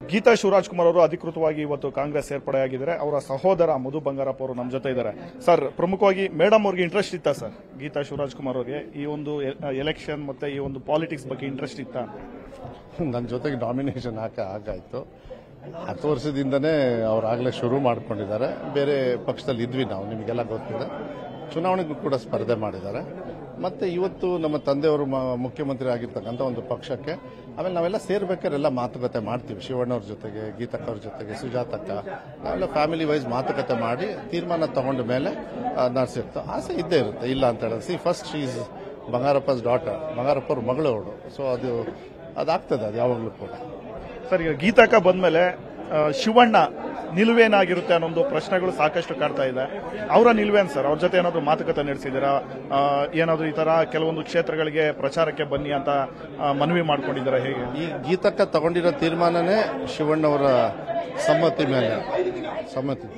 ಗೀತಾ ಶಿವರಾಜ್ ಕುಮಾರ್ ಅವರು ಅಧಿಕೃತವಾಗಿ ಇವತ್ತು ಕಾಂಗ್ರೆಸ್ ಸೇರ್ಪಡೆಯಾಗಿದ್ದಾರೆ ಅವರ ಸಹೋದರ ಮಧು ಬಂಗಾರಪ್ಪ ಅವರು ನಮ್ಮ ಜೊತೆ ಇದ್ದಾರೆ ಸರ್ ಪ್ರಮುಖವಾಗಿ ಮೇಡಮ್ ಅವ್ರಿಗೆ ಇಂಟ್ರೆಸ್ಟ್ ಇತ್ತಾ ಸರ್ ಗೀತಾ ಶಿವರಾಜ್ ಕುಮಾರ್ ಅವರಿಗೆ ಈ ಒಂದು ಎಲೆಕ್ಷನ್ ಮತ್ತೆ ಈ ಒಂದು ಪಾಲಿಟಿಕ್ಸ್ ಬಗ್ಗೆ ಇಂಟ್ರೆಸ್ಟ್ ಇತ್ತಾ ನನ್ನ ಜೊತೆಗೆ ನಾಮಿನೇಷನ್ ಹಾಕ ಆಗಾಯ್ತು ಹತ್ತು ವರ್ಷದಿಂದನೇ ಅವ್ರು ಆಗಲೇ ಶುರು ಮಾಡ್ಕೊಂಡಿದ್ದಾರೆ ಬೇರೆ ಪಕ್ಷದಲ್ಲಿ ಇದ್ವಿ ನಾವು ನಿಮಗೆಲ್ಲ ಗೊತ್ತಿದೆ ಚುನಾವಣೆಗೂ ಕೂಡ ಸ್ಪರ್ಧೆ ಮಾಡಿದ್ದಾರೆ ಮತ್ತೆ ಇವತ್ತು ನಮ್ಮ ತಂದೆಯವರು ಮ- ಮುಖ್ಯಮಂತ್ರಿ ಆಗಿರ್ತಕ್ಕಂಥ ಒಂದು ಪಕ್ಷಕ್ಕೆ ಆಮೇಲೆ ನಾವೆಲ್ಲ ಸೇರ್ಬೇಕಾರೆಲ್ಲ ಮಾತುಕತೆ ಮಾಡ್ತೀವಿ ಶಿವಣ್ಣವ್ರ ಜೊತೆಗೆ ಗೀತಕ್ಕ ಅವ್ರ ಜೊತೆಗೆ ಸುಜಾತಕ್ಕ ನಾವೆಲ್ಲ ಫ್ಯಾಮಿಲಿ ವೈಸ್ ಮಾತುಕತೆ ಮಾಡಿ ತೀರ್ಮಾನ ತಗೊಂಡ ಮೇಲೆ ನಡ್ಸಿರ್ತು ಆಸೆ ಇದ್ದೇ ಇರುತ್ತೆ ಇಲ್ಲ ಅಂತ ಹೇಳೋದು see first she's Bangarappa's daughter Bangarappa ಅವ್ರ ಮಗಳು ಅವಳು ಸೊ ಅದು ಅದಾಗ್ತದೆ ಅದು ಯಾವಾಗಲೂ ಕೂಡ ಸರ್ ಈಗ ಗೀತಾಕ ಬಂದ್ಮೇಲೆ ಆ, ಶಿವಣ್ಣ ನಿಲುವೇನಾಗಿರುತ್ತೆ ಅನ್ನೋ ಒಂದು ಪ್ರಶ್ನೆಗಳು ಸಾಕಷ್ಟು ಕಾಡ್ತಾ ಇದೆ ಅವರ ನಿಲುವೇನ್ ಸರ್ ಅವ್ರ ಜೊತೆ ಏನಾದ್ರು ಮಾತುಕತೆ ನಡೆಸಿದ್ದೀರಾ ಆ, ಏನಾದ್ರು ಈ ತರ ಕೆಲವೊಂದು ಕ್ಷೇತ್ರಗಳಿಗೆ ಪ್ರಚಾರಕ್ಕೆ ಬನ್ನಿ ಅಂತ ಆ, ಮನವಿ ಮಾಡ್ಕೊಂಡಿದ್ದೀರಾ ಹೇಗೆ ಈ ಗೀತಕ್ಕ ತಗೊಂಡಿರೋ ತೀರ್ಮಾನನೇ ಶಿವಣ್ಣವರ ಸಮ್ಮತಿ ಮೇಲೆ ಸಮ್ಮತಿ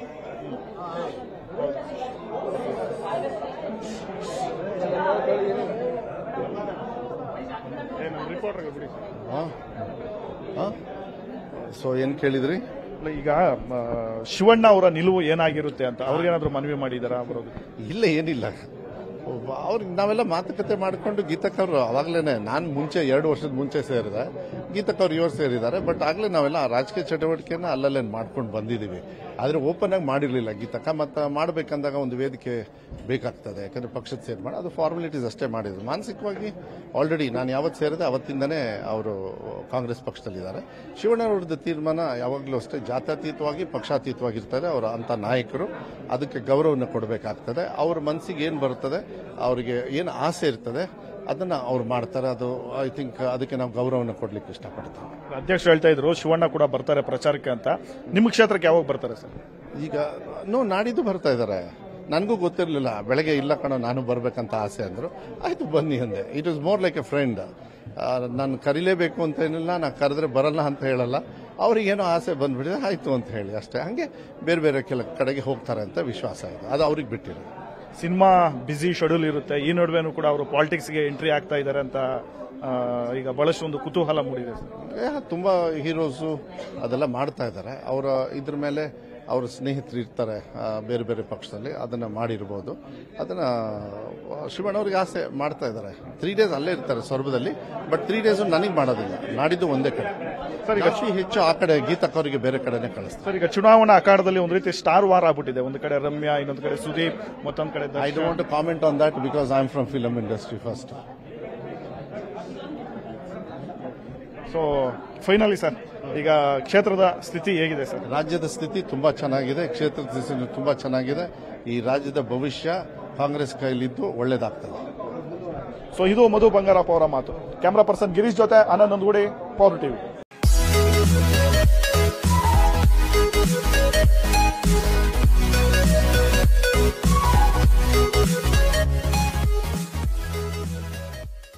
ಸೊ ಏನ್ ಕೇಳಿದ್ರಿ ಅಲ್ಲ, ಈಗ ಆ, ಶಿವಣ್ಣ ಅವರ ನಿಲುವು ಏನಾಗಿರುತ್ತೆ ಅಂತ ಅವ್ರಿಗೇನಾದ್ರು ಮನವಿ ಮಾಡಿದಾರಾ ಬರೋದು ಇಲ್ಲ ಏನಿಲ್ಲ ಒಬ್ಬ ಅವ್ರಿಗೆ ನಾವೆಲ್ಲ ಮಾತುಕತೆ ಮಾಡಿಕೊಂಡು ಗೀತಕ್ಕ ಅವರು ಅವಾಗಲೇ ನಾನು ಮುಂಚೆ ಎರಡು ವರ್ಷದ ಮುಂಚೆ ಸೇರಿದೆ ಗೀತಕ್ಕ ಅವ್ರು ಇವರು ಸೇರಿದ್ದಾರೆ ಬಟ್ ಆಗಲೇ ನಾವೆಲ್ಲ ಆ ರಾಜಕೀಯ ಚಟುವಟಿಕೆನ ಅಲ್ಲಲ್ಲೇ ಮಾಡ್ಕೊಂಡು ಬಂದಿದ್ದೀವಿ ಆದರೆ ಓಪನ್ ಆಗಿ ಮಾಡಿರಲಿಲ್ಲ ಗೀತಕ್ಕ ಮತ್ತು ಮಾಡಬೇಕಂದಾಗ ಒಂದು ವೇದಿಕೆ ಬೇಕಾಗ್ತದೆ ಯಾಕಂದ್ರೆ ಪಕ್ಷದ ಸೇರ್ ಮಾಡಿ ಅದು ಫಾರ್ಮಾಲಿಟೀಸ್ ಅಷ್ಟೇ ಮಾಡಿದ್ರು ಮಾನಸಿಕವಾಗಿ ಆಲ್ರೆಡಿ ನಾನು ಯಾವತ್ತು ಸೇರಿದೆ ಅವತ್ತಿಂದನೇ ಅವರು ಕಾಂಗ್ರೆಸ್ ಪಕ್ಷದಲ್ಲಿದ್ದಾರೆ ಶಿವಣ್ಣವ್ರದ್ದು ತೀರ್ಮಾನ ಯಾವಾಗಲೂ ಅಷ್ಟೇ ಜಾತ್ಯತೀತವಾಗಿ ಪಕ್ಷಾತೀತವಾಗಿರ್ತಾರೆ ಅವರ ಅಂತ ನಾಯಕರು ಅದಕ್ಕೆ ಗೌರವವನ್ನು ಕೊಡಬೇಕಾಗ್ತದೆ ಅವ್ರ ಮನಸ್ಸಿಗೆ ಏನು ಬರ್ತದೆ ಅವರಿಗೆ ಏನು ಆಸೆ ಇರ್ತದೆ ಅದನ್ನ ಅವ್ರು ಮಾಡ್ತಾರೆ ಅದು ಐ ಥಿಂಕ್ ಅದಕ್ಕೆ ನಾವು ಗೌರವವನ್ನು ಕೊಡ್ಲಿಕ್ಕೆ ಇಷ್ಟಪಡ್ತೇವೆ ಅಧ್ಯಕ್ಷರು ಹೇಳ್ತಾ ಇದ್ರು ಶಿವಣ್ಣ ಕೂಡ ಬರ್ತಾರೆ ಪ್ರಚಾರಕ್ಕೆ ಅಂತ ನಿಮ್ಮ ಕ್ಷೇತ್ರಕ್ಕೆ ಯಾವಾಗ ಬರ್ತಾರೆ ಸರ್ ಈಗ ನೋ ನಾಡಿದ್ದು ಬರ್ತಾ ಇದ್ದಾರೆ ನನಗೂ ಗೊತ್ತಿರಲಿಲ್ಲ ಬೆಳಗ್ಗೆ ಇಲ್ಲ ಕಣ ನಾನು ಬರ್ಬೇಕಂತ ಆಸೆ ಅಂದರು ಆಯ್ತು ಬನ್ನಿ ಅಂದೆ it is more like a friend ನಾನು ಕರಿಲೇಬೇಕು ಅಂತ ಏನಿಲ್ಲ ನಾನು ಕರೆದ್ರೆ ಬರಲ್ಲ ಅಂತ ಹೇಳಲ್ಲ ಅವ್ರಿಗೇನೋ ಆಸೆ ಬಂದ್ಬಿಟ್ಟಿದೆ ಆಯ್ತು ಅಂತ ಹೇಳಿ ಅಷ್ಟೇ ಹಂಗೆ ಬೇರೆ ಬೇರೆ ಕೆಲ ಕಡೆಗೆ ಹೋಗ್ತಾರೆ ಅಂತ ವಿಶ್ವಾಸ ಇದೆ ಅದು ಅವ್ರಿಗೆ ಬಿಟ್ಟಿರೋದು ಸಿನಿಮಾ ಬ್ಯುಸಿ ಶೆಡ್ಯೂಲ್ ಇರುತ್ತೆ ಈ ನಡುವೆನೂ ಕೂಡ ಅವರು ಪಾಲಿಟಿಕ್ಸ್ಗೆ ಎಂಟ್ರಿ ಆಗ್ತಾ ಇದ್ದಾರೆ ಅಂತ ಆ, ಈಗ ಬಹಳಷ್ಟು ಒಂದು ಕುತೂಹಲ ಮೂಡಿದೆ ಸರ್ ಏ, ತುಂಬಾ ಹೀರೋಸು ಅದೆಲ್ಲ ಮಾಡ್ತಾ ಇದ್ದಾರೆ ಅವರ ಇದ್ರ ಮೇಲೆ ಅವ್ರ ಸ್ನೇಹಿತರು ಇರ್ತಾರೆ ಆ, ಬೇರೆ ಬೇರೆ ಪಕ್ಷದಲ್ಲಿ ಅದನ್ನ ಮಾಡಿರ್ಬೋದು ಅದನ್ನ ಆ, ಶಿವಣ್ಣವ್ರಿಗೆ ಆಸೆ ಮಾಡ್ತಾ ಇದ್ದಾರೆ ತ್ರೀ ಡೇಸ್ ಅಲ್ಲೇ ಇರ್ತಾರೆ ಸ್ವರ್ಭದಲ್ಲಿ ಬಟ್ ತ್ರೀ ಡೇಸ್ ನನಗೆ ಮಾಡೋದಿಲ್ಲ ನಾಡಿದ್ದು ಒಂದೇ ಕಡೆ ಸರ್, ಈಗ- ಅತಿ ಹೆಚ್ಚು ಆ ಕಡೆ ಗೀತಕ್ಕವರಿಗೆ ಬೇರೆ ಕಡೆನೆ ಕಳಿಸ್ತಾರೆ ಸರ್ ಈಗ ಚುನಾವಣಾ ಅಖಾಡದಲ್ಲಿ ಒಂದು ರೀತಿ ಸ್ಟಾರ್ ವಾರ್ ಆಗ್ಬಿಟ್ಟಿದೆ ಒಂದು ಕಡೆ ರಮ್ಯಾ ಇನ್ನೊಂದು ಕಡೆ ಸುದೀಪ್ ಮತ್ತೊಂದು ಕಡೆ I Darshan. Don't comment on that because I am from film industry first so finally sir ಈಗ ಕ್ಷೇತ್ರದ ಸ್ಥಿತಿ ಹೇಗಿದೆ ಸರ್ ರಾಜ್ಯದ ಸ್ಥಿತಿ ತುಂಬಾ ಚೆನ್ನಾಗಿದೆ ಕ್ಷೇತ್ರದ ಸ್ಥಿತಿ ತುಂಬಾ ಚೆನ್ನಾಗಿದೆ ಈ ರಾಜ್ಯದ ಭವಿಷ್ಯ ಕಾಂಗ್ರೆಸ್ ಕೈಲಿದ್ದು ಒಳ್ಳೇದಾಗ್ತದೆ ಸೊ ಇದು ಮಧು ಬಂಗಾರಪ್ಪ ಅವರ ಮಾತು ಕ್ಯಾಮರಾ ಪರ್ಸನ್ ಗಿರೀಶ್ ಜೊತೆ ಆನಂದ್ ನಂದಗುಡಿ ಪವರ್ ಟಿವಿ